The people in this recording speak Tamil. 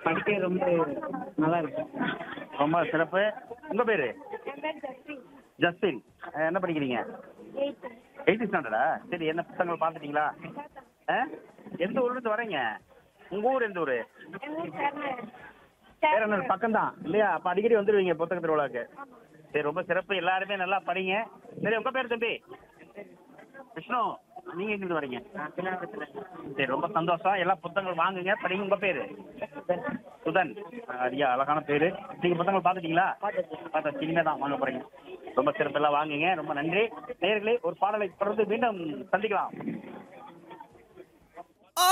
படிக்க ரொம்ப நல்லா இருக்கு ரொம்ப சிறப்பு உங்க பேரு என் பேர் ஜஸ்டின் ஜஸ்டின் அஹ், என்ன படிக்கிறீங்க எயித்து எயித்து ஸ்டாண்டர்டா சரி என்ன புத்தகங்கள் பார்த்துட்டீங்களா ஆ எந்த ஊர்ல இருந்து வரீங்க உங்க ஊர் எந்த ஊரு எங்கள் ஊர் சேர்மன் பேரனூர் பக்கம் தான் இல்லையா அப்ப அடிக்கடி வந்துருவீங்க புத்தக திருவிழாக்கு சரி ரொம்ப சிறப்பு எல்லாருமே நல்லா படிங்க சரி உங்க பேர் தம்பி விஷ்ணு நீங்க எங்கிருந்து வரீங்க நான் பின்னாடி சரி ரொம்ப சந்தோஷம் எல்லா புத்தகங்கள் வாங்குங்க படிங்க உங்க பேரு சுதன் அஹ், ஐயா அழகான பேரு நீங்க புத்தகங்கள் பார்த்துட்டீங்களா பார்த்தா இனிமே தான் வாங்க போறீங்க ரொம்ப சிறப்பெல்லாம் வாங்குங்க ரொம்ப நன்றி நேயர்களே ஒரு பாடலை தொடர்ந்து மீண்டும் சந்திக்கலாம்